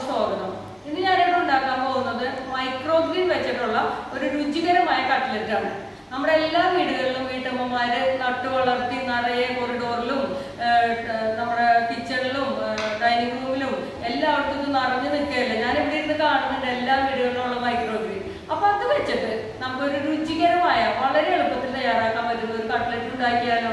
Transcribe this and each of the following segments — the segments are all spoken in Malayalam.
സ്വാഗതം ഇന്ന് ഞാനിവിടെ ഉണ്ടാക്കാൻ പോകുന്നത് മൈക്രോഗ്രീൻ വെച്ചിട്ടുള്ള ഒരു രുചികരമായ കട്ട്ലറ്റ് ആണ് നമ്മുടെ എല്ലാ വീടുകളിലും വീട്ടമ്മമാര് നട്ടു വളർത്തി നിറയെ കൊറിഡോറിലും ഏഹ്, ട്- നമ്മുടെ കിച്ചണിലും ഡൈനിങ് റൂമിലും എല്ലായിടത്തും ഇത് നിറഞ്ഞു നിൽക്കുകയല്ലേ ഞാൻ ഇവിടെ ഇരുന്ന് കാണുന്നുണ്ട് എല്ലാ വീടുകളിലുള്ള മൈക്രോഗ്രീൻ അപ്പൊ അത് വെച്ചിട്ട് നമുക്കൊരു രുചികരമായ വളരെ എളുപ്പത്തിൽ തയ്യാറാക്കാൻ പറ്റുന്ന ഒരു കട്ട്ലറ്റ് ഉണ്ടാക്കിയാലോ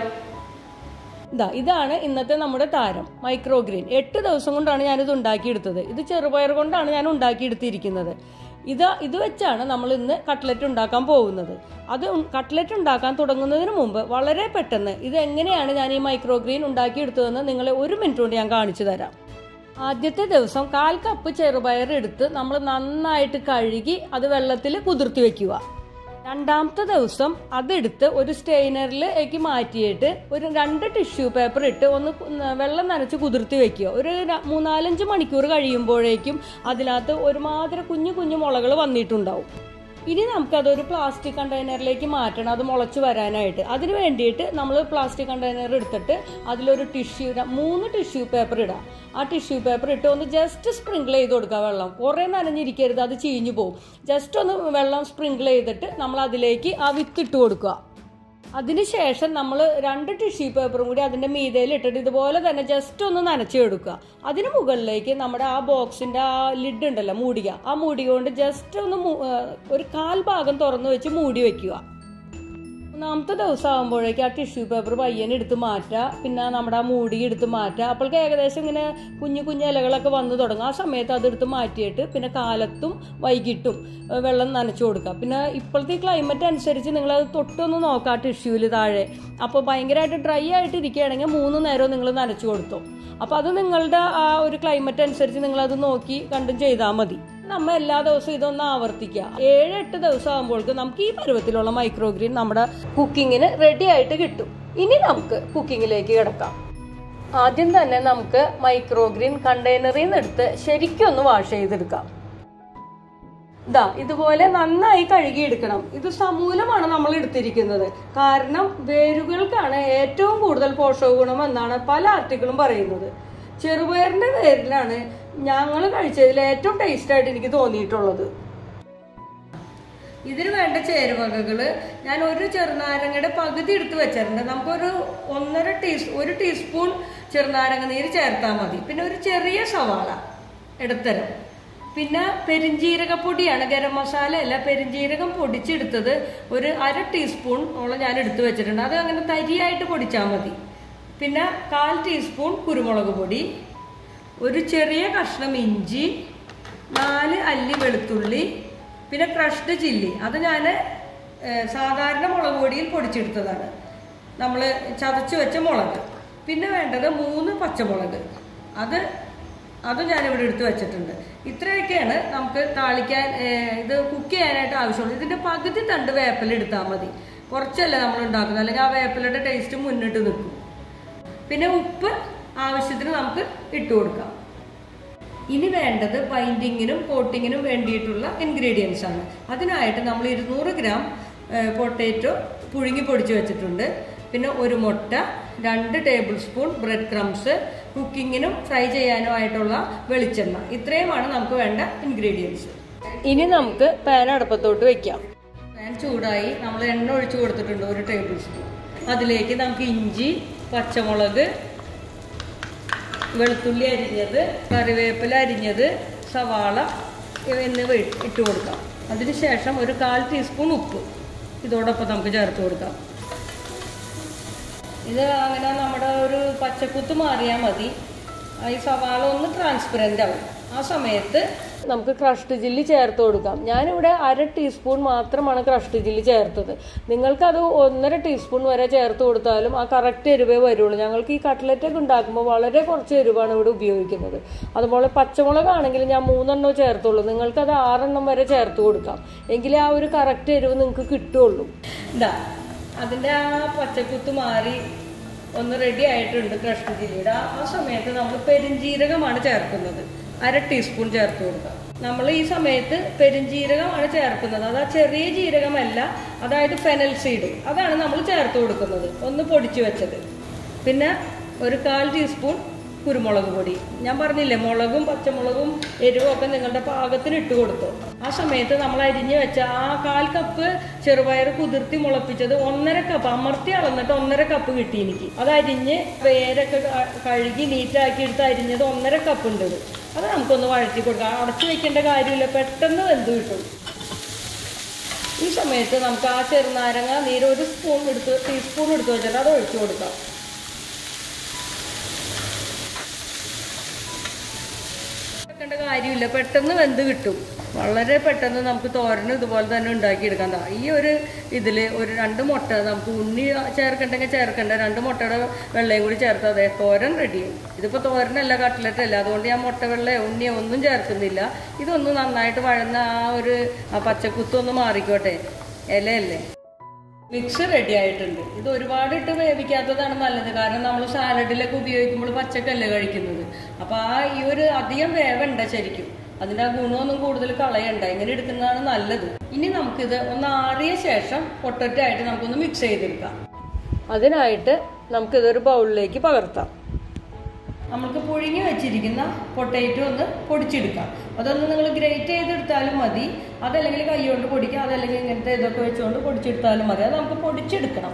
ഇതാ ഇതാണ് ഇന്നത്തെ നമ്മുടെ താരം മൈക്രോഗ്രീൻ എട്ട് ദിവസം കൊണ്ടാണ് ഞാനിത് ഉണ്ടാക്കിയെടുത്തത് ഇത് ചെറുപയർ കൊണ്ടാണ് ഞാൻ ഉണ്ടാക്കിയെടുത്തിരിക്കുന്നത് ഇത് ഇത് വെച്ചാണ് നമ്മൾ ഇന്ന് കട്ട്ലറ്റ് ഉണ്ടാക്കാൻ പോകുന്നത് അത് ഉം- കട്ട്ലറ്റ് ഉണ്ടാക്കാൻ തുടങ്ങുന്നതിന് മുമ്പ് വളരെ പെട്ടെന്ന് ഇത് എങ്ങനെയാണ് ഞാൻ ഈ മൈക്രോഗ്രീൻ ഉണ്ടാക്കിയെടുത്തതെന്ന് നിങ്ങളെ ഒരു മിനിറ്റ് കൊണ്ട് ഞാൻ കാണിച്ചു തരാം ആദ്യത്തെ ദിവസം കാൽ കപ്പ് ചെറുപയർ എടുത്ത് നമ്മൾ നന്നായിട്ട് കഴുകി അത് വെള്ളത്തിൽ കുതിർത്തി വെക്കുക രണ്ടാമത്തെ ദിവസം അതെടുത്ത് ഒരു സ്റ്റെയിനറിലേക്ക് മാറ്റിയിട്ട് ഒരു രണ്ട് ടിഷ്യൂ പേപ്പർ ഇട്ട് ഒന്ന് കു- ന- വെള്ളം നനച്ച് കുതിർത്തി വെക്കുക ഒരു ര- മൂന്നാലഞ്ച് മണിക്കൂർ കഴിയുമ്പോഴേക്കും അതിനകത്ത് ഒരുമാതിരി കുഞ്ഞു കുഞ്ഞു മുളകൾ വന്നിട്ടുണ്ടാവും ഇനി നമുക്കതൊരു പ്ലാസ്റ്റിക് കണ്ടെയ്നറിലേക്ക് മാറ്റണം അത് മുളച്ച് വരാനായിട്ട് അതിന് വേണ്ടിയിട്ട് നമ്മൾ പ്ലാസ്റ്റിക് കണ്ടെയ്നർ എടുത്തിട്ട് അതിലൊരു ടിഷ്യൂ മൂന്ന് ടിഷ്യൂ പേപ്പർ ഇടാം ആ ടിഷ്യൂ പേപ്പർ ഇട്ട് ഒന്ന് ജസ്റ്റ് സ്പ്രിങ്കിൾ ചെയ്ത് കൊടുക്കുക വെള്ളം കുറേ നനഞ്ഞിരിക്കരുത് അത് ചീഞ്ഞു പോകും ജസ്റ്റ് ഒന്ന് വെള്ളം സ്പ്രിങ്കിൾ ചെയ്തിട്ട് നമ്മൾ അതിലേക്ക് ആ വിത്ത് ഇട്ട് കൊടുക്കുക അതിനുശേഷം നമ്മൾ രണ്ട് ടിഷ്യൂ പേപ്പറും കൂടി അതിന്റെ മീതയിൽ ഇട്ടിട്ട് ഇതുപോലെ തന്നെ ജസ്റ്റ് ഒന്ന് നനച്ചെടുക്കുക അതിന് മുകളിലേക്ക് നമ്മുടെ ആ ബോക്സിന്റെ ആ ലിഡ് ഉണ്ടല്ലോ മൂടിക ആ മൂടി കൊണ്ട് ജസ്റ്റ് ഒന്ന് മൂ- ആ, ഒരു കാൽ ഭാഗം തുറന്നു വെച്ച് മൂടി വെക്കുക മൂന്നാമത്തെ ദിവസം ആകുമ്പോഴേക്ക് ആ ടിഷ്യൂ പേപ്പർ പയ്യനെ എടുത്ത് മാറ്റുക പിന്നെ നമ്മുടെ ആ മൂടി എടുത്ത് മാറ്റുക അപ്പോഴേക്ക് ഏകദേശം ഇങ്ങനെ കുഞ്ഞു കുഞ്ഞു ഇലകളൊക്കെ വന്നു തുടങ്ങും ആ സമയത്ത് അതെടുത്ത് മാറ്റിയിട്ട് പിന്നെ കാലത്തും വൈകിട്ടും ഏഹ്, വെള്ളം നനച്ചു കൊടുക്കുക പിന്നെ ഇപ്പോഴത്തെ ക്ലൈമറ്റ് അനുസരിച്ച് നിങ്ങൾ അത് തൊട്ടൊന്ന് നോക്കുക ആ ടിഷ്യൂവിൽ താഴെ അപ്പോൾ ഭയങ്കരമായിട്ട് ഡ്രൈ ആയിട്ട് ഇരിക്കുകയാണെങ്കിൽ മൂന്ന് നേരവും നിങ്ങൾ നനച്ചു കൊടുത്തു അപ്പോൾ അത് നിങ്ങളുടെ ആ ഒരു ക്ലൈമറ്റ് അനുസരിച്ച് നിങ്ങൾ അത് നോക്കി കണ്ടും ചെയ്താൽ മതി നമ്മ എല്ലാ ദിവസവും ഇതൊന്ന് ആവർത്തിക്കുക ഏഴ് എട്ട് ദിവസം ആകുമ്പോഴേക്ക് നമുക്ക് ഈ പരുവത്തിലുള്ള മൈക്രോഗ്രീൻ നമ്മുടെ കുക്കിങ്ങിന് റെഡി ആയിട്ട് കിട്ടും ഇനി നമുക്ക് കുക്കിങ്ങിലേക്ക് കിടക്കാം ആദ്യം തന്നെ നമുക്ക് മൈക്രോഗ്രീൻ കണ്ടെയ്നറിൽ നിന്ന് എടുത്ത് ശരിക്കും ഒന്ന് വാഷ് ചെയ്തെടുക്കാം ഇതാ ഇതുപോലെ നന്നായി കഴുകിയെടുക്കണം ഇത് സമൂലമാണ് നമ്മൾ എടുത്തിരിക്കുന്നത് കാരണം വേരുകൾക്കാണ് ഏറ്റവും കൂടുതൽ പോഷക ഗുണം എന്നാണ് പല ആർട്ടിക്കിളും പറയുന്നത് ചെറുപയറിന്റെ വേരിലാണ് ഞങ്ങൾ കഴിച്ചതിൽ ഏറ്റവും ടേസ്റ്റ് ആയിട്ട് എനിക്ക് തോന്നിയിട്ടുള്ളത് ഇതിന് വേണ്ട ചേരുവകകള് ഞാൻ ഒരു ചെറുനാരങ്ങയുടെ പകുതി എടുത്ത് വെച്ചിട്ടുണ്ട് നമുക്കൊരു ഒന്നര ടീസ് ഒരു ടീസ്പൂൺ ചെറുനാരങ്ങ നീര് ചേർത്താൽ മതി പിന്നെ ഒരു ചെറിയ സവാള ഇടത്തരം പിന്നെ പെരിഞ്ജീരകപ്പൊടിയാണ് ഗരം മസാല അല്ല പെരിഞ്ജീരകം പൊടിച്ചെടുത്തത് ഒരു അര ടീസ്പൂൺ ഓളം ഞാൻ എടുത്തു വെച്ചിട്ടുണ്ട് അത് അങ്ങനെ തരിയായിട്ട് പൊടിച്ചാൽ മതി പിന്നെ കാൽ ടീസ്പൂൺ കുരുമുളക് പൊടി ഒരു ചെറിയ കഷ്ണം ഇഞ്ചി നാല് അല്ലി വെളുത്തുള്ളി പിന്നെ ക്രഷ്ഡ് ചില്ലി അത് ഞാൻ സാധാരണ മുളക് പൊടിയിൽ പൊടിച്ചെടുത്തതാണ് നമ്മൾ ചതച്ച് വെച്ച മുളക് പിന്നെ വേണ്ടത് മൂന്ന് പച്ചമുളക് അത് അത് ഞാനിവിടെ എടുത്ത് വെച്ചിട്ടുണ്ട് ഇത്രയൊക്കെയാണ് നമുക്ക് താളിക്കാൻ ഏഹ്, ഇത് കുക്ക് ചെയ്യാനായിട്ട് ആവശ്യമുള്ളൂ ഇതിൻ്റെ പകുതി തണ്ട് വേപ്പില എടുത്താൽ മതി കുറച്ചല്ലേ നമ്മൾ ഉണ്ടാക്കുന്നത് അല്ലെങ്കിൽ ആ വേപ്പിലയുടെ ടേസ്റ്റ് മുന്നിട്ട് നിൽക്കും പിന്നെ ഉപ്പ് ആവശ്യത്തിന് നമുക്ക് ഇട്ട് കൊടുക്കാം ഇനി വേണ്ടത് ബൈൻഡിങ്ങിനും കോട്ടിങ്ങിനും വേണ്ടിയിട്ടുള്ള ഇൻഗ്രീഡിയൻസ് ആണ് അതിനായിട്ട് നമ്മൾ ഇരുന്നൂറ് ഗ്രാം പൊട്ടേറ്റോ പുഴുങ്ങി പൊടിച്ച് വെച്ചിട്ടുണ്ട് പിന്നെ ഒരു മുട്ട രണ്ട് ടേബിൾ സ്പൂൺ ബ്രെഡ് ക്രംസ് കുക്കിങ്ങിനും ഫ്രൈ ചെയ്യാനുമായിട്ടുള്ള വെളിച്ചെണ്ണ ഇത്രയുമാണ് നമുക്ക് വേണ്ട ഇൻഗ്രീഡിയൻസ് ഇനി നമുക്ക് പാൻ അടുപ്പത്തോട്ട് വെക്കാം പാൻ ചൂടായി നമ്മൾ എണ്ണ ഒഴിച്ചു കൊടുത്തിട്ടുണ്ട് ഒരു ടേബിൾ സ്പൂൺ അതിലേക്ക് നമുക്ക് ഇഞ്ചി പച്ചമുളക് വെളുത്തുള്ളി അരിഞ്ഞത് കറിവേപ്പില അരിഞ്ഞത് സവാള ഇവ എന്നിവ ഇട്ട് ഇട്ട് കൊടുക്കാം അതിനുശേഷം ഒരു കാൽ ടീസ്പൂൺ ഉപ്പ് ഇതോടൊപ്പം നമുക്ക് ചേർത്ത് കൊടുക്കാം ഇത് അങ്ങനെ നമ്മുടെ ഒരു പച്ചക്കുത്ത് മാറിയാൽ മതി ആ ഈ സവാള ഒന്ന് ട്രാൻസ്പെറൻ്റ് ആവും ആ സമയത്ത് നമുക്ക് ക്രഷ്ഡ് ചില്ലി ചേർത്ത് കൊടുക്കാം ഞാനിവിടെ അര ടീസ്പൂൺ മാത്രമാണ് ക്രഷ്ഡ് ചില്ലി ചേർത്തത് നിങ്ങൾക്കത് ഒന്നര ടീസ്പൂൺ വരെ ചേർത്ത് കൊടുത്താലും ആ കറക്റ്റ് എരിവേ വരുള്ളൂ ഞങ്ങൾക്ക് ഈ കട്ട്ലറ്റ് ഒക്കെ ഉണ്ടാക്കുമ്പോൾ വളരെ കുറച്ച് എരിവാണ് ഇവിടെ ഉപയോഗിക്കുന്നത് അതുപോലെ പച്ചമുളക് ആണെങ്കിൽ ഞാൻ മൂന്നെണ്ണോ ചേർത്തുള്ളൂ നിങ്ങൾക്കത് ആറെണ്ണം വരെ ചേർത്ത് കൊടുക്കാം എങ്കിലേ ആ ഒരു കറക്റ്റ് എരിവ് നിങ്ങൾക്ക് കിട്ടുള്ളൂ ഇതാ അതിൻ്റെ ആ പച്ചക്കുത്ത് മാറി ഒന്ന് റെഡി ആയിട്ടുണ്ട് കഷ്ണ ചില്ലിയുടെ ആ- ആ സമയത്ത് നമ്മൾ പെരിഞ്ജീരകമാണ് ചേർക്കുന്നത് അര ടീസ്പൂൺ ചേർത്ത് കൊടുക്കുക നമ്മൾ ഈ സമയത്ത് പെരിഞ്ജീരകമാണ് ചേർക്കുന്നത് അത് ആ ചെറിയ ജീരകമല്ല അതായത് ഫെനൽ സീഡ് അതാണ് നമ്മൾ ചേർത്ത് കൊടുക്കുന്നത് ഒന്ന് പൊടിച്ചു വെച്ചത് പിന്നെ ഒരു കാൽ ടീസ്പൂൺ കുരുമുളക് പൊടി ഞാൻ പറഞ്ഞില്ലേ മുളകും പച്ചമുളകും എരിവും ഒക്കെ നിങ്ങളുടെ പാകത്തിന് ഇട്ട് കൊടുത്തു ആ സമയത്ത് നമ്മൾ അരിഞ്ഞ് വെച്ച ആ കാൽ കപ്പ് ചെറുപയർ കുതിർത്തി മുളപ്പിച്ചത് ഒന്നര കപ്പ് അമർത്തി അളന്നിട്ട് ഒന്നര കപ്പ് കിട്ടി എനിക്ക് അത് അരിഞ്ഞ് വേരൊക്കെ ക- കഴുകി നീറ്റാക്കി എടുത്ത് അരിഞ്ഞത് ഒന്നര കപ്പ് ഉണ്ട് ഇത്. അത് നമുക്കൊന്ന് വഴറ്റി കൊടുക്കാം അടച്ചു വെക്കേണ്ട കാര്യമില്ല പെട്ടെന്ന് വെന്ത് കിട്ടും ഈ സമയത്ത് നമുക്ക് ആ ചെറുനാരങ്ങ നീര് ഒരു സ്പൂൺ എടുത്ത് ടീസ്പൂൺ എടുത്ത് വെച്ചിട്ട് അത് ഒഴിച്ചു കൊടുക്കാം വെക്കേണ്ട കാര്യമില്ല പെട്ടെന്ന് വെന്ത് കിട്ടും വളരെ പെട്ടെന്ന് നമുക്ക് തോരൻ ഇതുപോലെ തന്നെ ഉണ്ടാക്കിയെടുക്കാം ദാ ഈ ഒരു ഇതിൽ ഒരു രണ്ട് മുട്ട നമുക്ക് ഉണ്ണി ചേർക്കണ്ടെങ്കിൽ ചേർക്കണ്ട രണ്ട് മുട്ടയുടെ വെള്ളയും കൂടി ചേർത്താൽ അതെ തോരൻ റെഡിയായി ഇതിപ്പോൾ തോരനല്ല കട്ട്ലറ്റ് അല്ല അതുകൊണ്ട് ഞാൻ മുട്ട വെള്ളയോ ഉണ്ണിയോ ഒന്നും ചേർക്കുന്നില്ല ഇതൊന്ന് നന്നായിട്ട് വഴന്ന ആ ഒരു ആ പച്ചക്കുത്തൊന്ന് മാറിക്കോട്ടെ ഇലയല്ലേ മിക്സ് റെഡി ആയിട്ടുണ്ട് ഇത് ഒരുപാട് ഇട്ട് വേവിക്കാത്തതാണ് നല്ലത് കാരണം നമ്മൾ സാലഡിലൊക്കെ ഉപയോഗിക്കുമ്പോൾ പച്ചക്കല്ലേ കഴിക്കുന്നത് അപ്പോൾ ആ ഈ ഒരു അധികം വേവണ്ട ശരിക്കും അതിൻ്റെ ആ ഗുണമൊന്നും കൂടുതൽ കളയണ്ട ഇങ്ങനെ എടുക്കുന്നതാണ് നല്ലത് ഇനി നമുക്കിത് ഒന്ന് ആറിയ ശേഷം പൊട്ടറ്റോ ആയിട്ട് നമുക്കൊന്ന് മിക്സ് ചെയ്തെടുക്കാം അതിനായിട്ട് നമുക്കിതൊരു ബൗളിലേക്ക് പകർത്താം നമുക്ക് പുഴുങ്ങി വെച്ചിരിക്കുന്ന പൊട്ടേറ്റോ ഒന്ന് പൊടിച്ചെടുക്കാം അതൊന്ന് നിങ്ങൾ ഗ്രേറ്റ് ചെയ്തെടുത്താലും മതി അതല്ലെങ്കിൽ കൈ കൊണ്ട് പൊടിക്കാം അതല്ലെങ്കിൽ ഇങ്ങനത്തെ ഇതൊക്കെ വെച്ചുകൊണ്ട് പൊടിച്ചെടുത്താലും മതി അത് നമുക്ക് പൊടിച്ചെടുക്കണം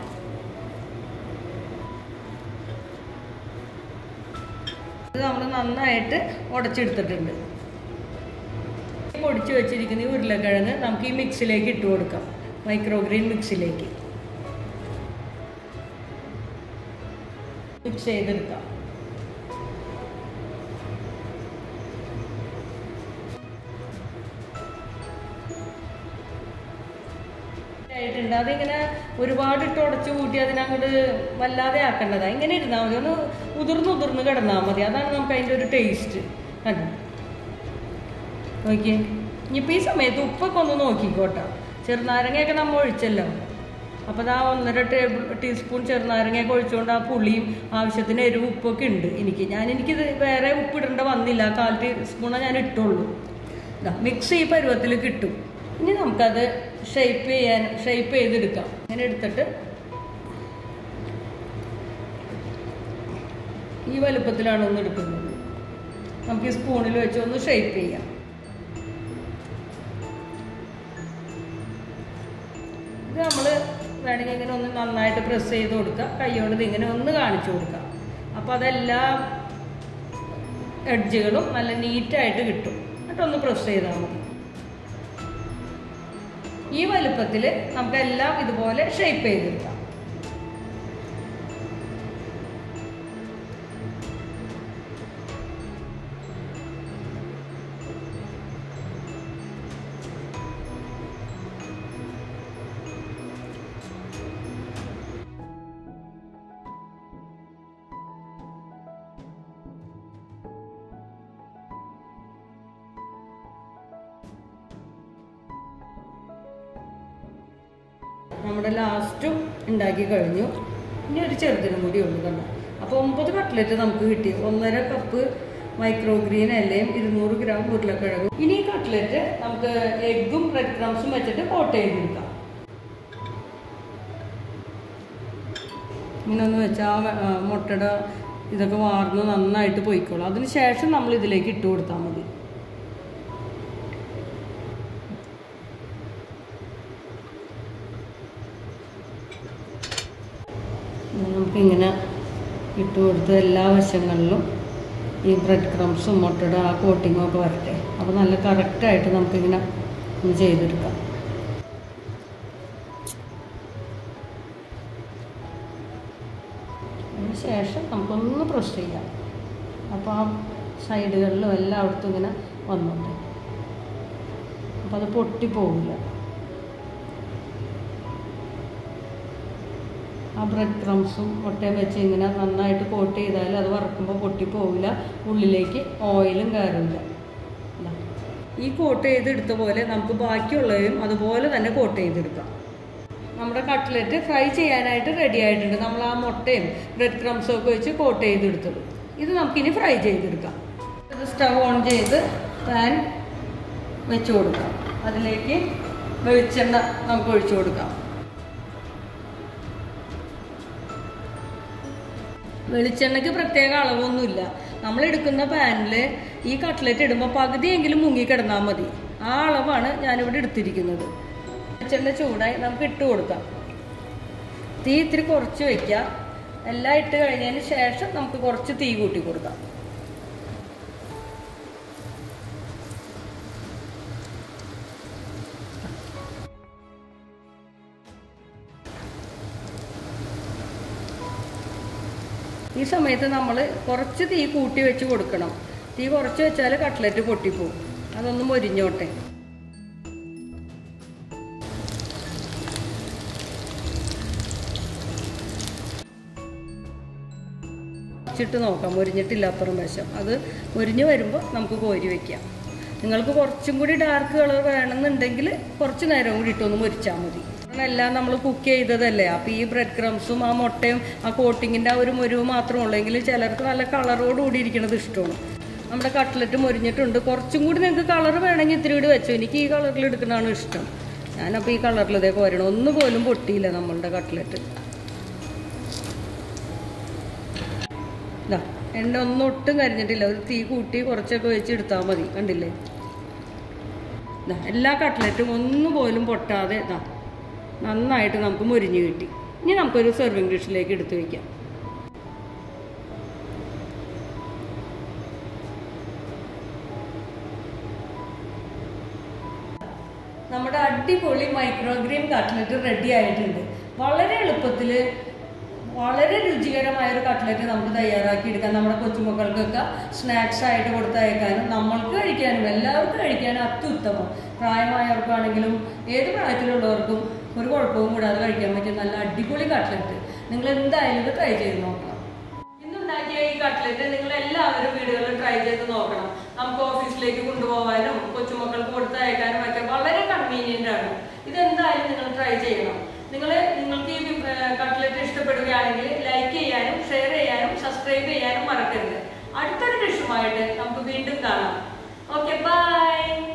ഇത് നമ്മൾ നന്നായിട്ട് ഉടച്ചെടുത്തിട്ടുണ്ട് പൊടിച്ച് വെച്ചിരിക്കുന്ന ഈ ഉരുളക്കിഴങ്ങ് നമുക്ക് ഈ മിക്സിലേക്ക് ഇട്ട് കൊടുക്കാം മൈക്രോഗ്രീൻ മിക്സിലേക്ക് മിക്സ് ചെയ്തെടുക്കാം ആയിട്ടുണ്ട് അതിങ്ങനെ ഒരുപാട് ഇട്ട് ഉടച്ച് കൂട്ടി അതിനങ്ങോട്ട് വല്ലാതെ ആക്കേണ്ടതാ ഇങ്ങനെ ഇരുന്നാൽ മതി ഒന്ന് ഉതിർന്ന് ഉതിർന്ന് കിടന്നാൽ മതി അതാണ് നമുക്ക് അതിൻ്റെ ഒരു ടേസ്റ്റ് കണ്ടോ നോക്കിയേ ഇനിയിപ്പോൾ ഈ സമയത്ത് ഉപ്പൊക്കെ ഒന്ന് നോക്കിക്കോട്ടെ ചെറുനാരങ്ങയൊക്കെ നമ്മൾ ഒഴിച്ചല്ലോ അപ്പോൾ ആ ഒന്നര ടേബിൾ ടീസ്പൂൺ ചെറുനാരങ്ങയൊക്കെ ഒഴിച്ചുകൊണ്ട് ആ പുളിയും ആവശ്യത്തിന് എരിവ് ഉപ്പൊക്കെ ഉണ്ട് എനിക്ക് ഞാൻ എനിക്കിത് വേറെ ഉപ്പിടേണ്ട വന്നില്ല കാൽ ടീസ്പൂണേ ഞാൻ ഇട്ടുള്ളൂ ഇതാ മിക്സ് ഈ പരുവത്തിൽ കിട്ടും ഇനി നമുക്കത് ഷേപ്പ് ചെയ്യാൻ ഷേപ്പ് ചെയ്തെടുക്കാം അങ്ങനെ എടുത്തിട്ട് ഈ വലുപ്പത്തിലാണ് ഒന്ന് എടുക്കുന്നത് നമുക്ക് ഈ സ്പൂണിൽ വെച്ച് ഒന്ന് ഷേപ്പ് ചെയ്യാം ഇത് നമ്മൾ വേണമെങ്കിൽ ഇങ്ങനെ ഒന്ന് നന്നായിട്ട് പ്രസ് ചെയ്ത് കൊടുക്കുക കൈ കൊണ്ട് ഇത് ഇങ്ങനെ ഒന്ന് കാണിച്ചു കൊടുക്കുക അപ്പോൾ അതെല്ലാ എഡ്ജുകളും നല്ല നീറ്റായിട്ട് കിട്ടും എന്നിട്ടൊന്ന് പ്രസ് ചെയ്താൽ മതി ഈ വലുപ്പത്തിൽ നമുക്കെല്ലാം ഇതുപോലെ ഷേപ്പ് ചെയ്തെടുക്കാം നമ്മുടെ ലാസ്റ്റും ഉണ്ടാക്കി കഴിഞ്ഞു ഇനി ഒരു ചെറുതിനും കൂടി ഉള്ളു കണ്ടോ അപ്പോൾ ഒമ്പത് കട്ട്ലറ്റ് നമുക്ക് കിട്ടി ഒന്നര കപ്പ് മൈക്രോഗ്രീൻ അല്ലയും ഇരുന്നൂറ് ഗ്രാം ഉരുളക്കിഴങ്ങും ഇനി ഈ കട്ട്ലറ്റ് നമുക്ക് എഗ്ഗും ബ്രെഡ് ക്രംസും വെച്ചിട്ട് കോട്ട് ചെയ്തെടുക്കാം ഇങ്ങനെ ഒന്ന് വെച്ചാൽ ആ മുട്ടയുടെ ഇതൊക്കെ വാർന്ന് നന്നായിട്ട് പോയിക്കോളും അതിന് ശേഷം നമ്മൾ ഇതിലേക്ക് ഇട്ട് കൊടുത്താൽ മതി നമുക്കിങ്ങനെ ഇട്ട് കൊടുത്ത് എല്ലാ വശങ്ങളിലും ഈ ബ്രെഡ് ക്രംസും മുട്ടയുടെ ആ കോട്ടിങ്ങും ഒക്കെ വരട്ടെ അപ്പോൾ നല്ല കറക്റ്റായിട്ട് നമുക്കിങ്ങനെ ഒന്ന് ചെയ്തെടുക്കാം അതിന് ശേഷം നമുക്കൊന്ന് പ്രസ് ചെയ്യാം അപ്പോൾ ആ സൈഡുകളിലും എല്ലായിടത്തും ഇങ്ങനെ വന്നോട്ടെ അപ്പോൾ അത് പൊട്ടിപ്പോവില്ല ആ ബ്രെഡ് ക്രംസും മുട്ടയും വെച്ച് ഇങ്ങനെ നന്നായിട്ട് കോട്ട് ചെയ്താൽ അത് വറക്കുമ്പോൾ പൊട്ടിപ്പോവില്ല ഉള്ളിലേക്ക് ഓയിലും കയറില്ല ഇതാ. ഈ കോട്ട് ചെയ്തെടുത്ത പോലെ നമുക്ക് ബാക്കിയുള്ളവയും അതുപോലെ തന്നെ കോട്ട് ചെയ്തെടുക്കാം നമ്മുടെ കട്ട്ലറ്റ് ഫ്രൈ ചെയ്യാനായിട്ട് റെഡി ആയിട്ടുണ്ട് നമ്മൾ ആ മുട്ടയും ബ്രെഡ് ക്രംസും ഒക്കെ വെച്ച് കോട്ട് ചെയ്തെടുത്തത് ഇത് നമുക്കിനി ഫ്രൈ ചെയ്തെടുക്കാം ഇത് സ്റ്റവ് ഓൺ ചെയ്ത് പാൻ വെച്ച് കൊടുക്കാം അതിലേക്ക് വെളിച്ചെണ്ണ നമുക്ക് ഒഴിച്ചു കൊടുക്കാം വെളിച്ചെണ്ണയ്ക്ക് പ്രത്യേക അളവൊന്നുമില്ല നമ്മൾ എടുക്കുന്ന പാനിൽ ഈ കട്ട്ലറ്റ് ഇടുമ്പോൾ പകുതിയെങ്കിലും മുങ്ങിക്കിടന്നാൽ മതി ആ അളവാണ് ഞാനിവിടെ എടുത്തിരിക്കുന്നത് വെളിച്ചെണ്ണ ചൂടായി നമുക്ക് ഇട്ട് കൊടുക്കാം തീ ഇത്തിരി കുറച്ച് വെക്കാം എല്ലാം ഇട്ട് കഴിഞ്ഞതിന് ശേഷം നമുക്ക് കുറച്ച് തീ കൂട്ടി കൊടുക്കാം ഈ സമയത്ത് നമ്മൾ കുറച്ച് തീ കൂട്ടി വെച്ച് കൊടുക്കണം തീ കുറച്ച് വെച്ചാൽ കട്ട്ലറ്റ് പൊട്ടിപ്പോവും അതൊന്ന് മൊരിഞ്ഞോട്ടെ വെച്ചിട്ട് നോക്കാം മുരിഞ്ഞിട്ടില്ല അപ്പുറം വശം അത് മുരിഞ്ഞ് വരുമ്പോൾ നമുക്ക് കോരി വെക്കാം നിങ്ങൾക്ക് കുറച്ചും കൂടി ഡാർക്ക് കളർ വേണമെന്നുണ്ടെങ്കിൽ കുറച്ച് നേരം കൂടി ഇട്ടൊന്ന് മുരിച്ചാൽ മതി കാരണം എല്ലാം നമ്മൾ കുക്ക് ചെയ്തതല്ലേ അപ്പോൾ ഈ ബ്രെഡ് ക്രംസും ആ മുട്ടയും ആ കോട്ടിങ്ങിൻ്റെ ആ ഒരു മുരിവ് മാത്രമേ ഉള്ളെങ്കിൽ ചിലർക്ക് നല്ല കളറോട് കൂടി ഇരിക്കുന്നത് ഇഷ്ടമാണ് നമ്മുടെ കട്ട്ലറ്റ് മുരിഞ്ഞിട്ടുണ്ട് കുറച്ചും കൂടി നിങ്ങൾക്ക് കളർ വേണമെങ്കിൽ ഇത്തിരി കൂടി വെച്ചോ എനിക്ക് ഈ കളറിൽ എടുക്കുന്നതാണ് ഇഷ്ടം ഞാനപ്പോൾ ഈ കളറിൽ ഇതേ കോരണം ഒന്ന് പോലും പൊട്ടിയില്ല നമ്മളുടെ കട്ട്ലറ്റ് ഇതാ എണ്ണ ഒന്നും ഒട്ടും കരിഞ്ഞിട്ടില്ല ഒരു തീ കൂട്ടി കുറച്ചൊക്കെ വെച്ച് എടുത്താൽ മതി കണ്ടില്ലേ ഇതാ എല്ലാ കട്ട്ലറ്റും ഒന്നും പോലും പൊട്ടാതെ ഇതാ നന്നായിട്ട് നമുക്ക് മുരിഞ്ഞ് കിട്ടി ഇനി നമുക്കൊരു സെർവിങ് ഡിഷിലേക്ക് എടുത്തു വയ്ക്കാം നമ്മുടെ അടിപൊളി മൈക്രോഗ്രീൻ കട്ട്ലറ്റ് റെഡി ആയിട്ടുണ്ട് വളരെ എളുപ്പത്തിൽ വളരെ രുചികരമായ ഒരു കട്ട്ലറ്റ് നമുക്ക് തയ്യാറാക്കി എടുക്കാം നമ്മുടെ കൊച്ചുമക്കൾക്കൊക്കെ സ്നാക്സ് ആയിട്ട് കൊടുത്തയക്കാനും നമ്മൾക്ക് കഴിക്കാനും എല്ലാവർക്കും കഴിക്കാനും അത്യുത്തമം പ്രായമായവർക്കാണെങ്കിലും ഏത് പ്രായത്തിലുള്ളവർക്കും ഒരു കുഴപ്പവും കൂടാതെ കഴിക്കാൻ പറ്റിയ നല്ല അടിപൊളി കട്ട്ലറ്റ് നിങ്ങൾ എന്തായാലും ഇത് ട്രൈ ചെയ്ത് നോക്കണം ഇന്നുണ്ടാക്കിയ ഈ കട്ട്ലറ്റ് നിങ്ങൾ എല്ലാവരും വീടുകളിൽ ട്രൈ ചെയ്ത് നോക്കണം നമുക്ക് ഓഫീസിലേക്ക് കൊണ്ടുപോകാനും കൊച്ചുമക്കൾക്ക് കൊടുത്തയക്കാനും ഒക്കെ വളരെ കൺവീനിയന്റ് ആണ് ഇതെന്തായാലും നിങ്ങൾ ട്രൈ ചെയ്യണം നിങ്ങൾ നിങ്ങൾക്ക് ഈ കട്ട്ലറ്റ് ഇഷ്ടപ്പെടുകയാണെങ്കിൽ ലൈക്ക് ചെയ്യാനും ഷെയർ ചെയ്യാനും സബ്സ്ക്രൈബ് ചെയ്യാനും മറക്കരുത് അടുത്തൊരു ഡിഷുമായിട്ട് നമുക്ക് വീണ്ടും കാണാം ഓക്കെ ബൈ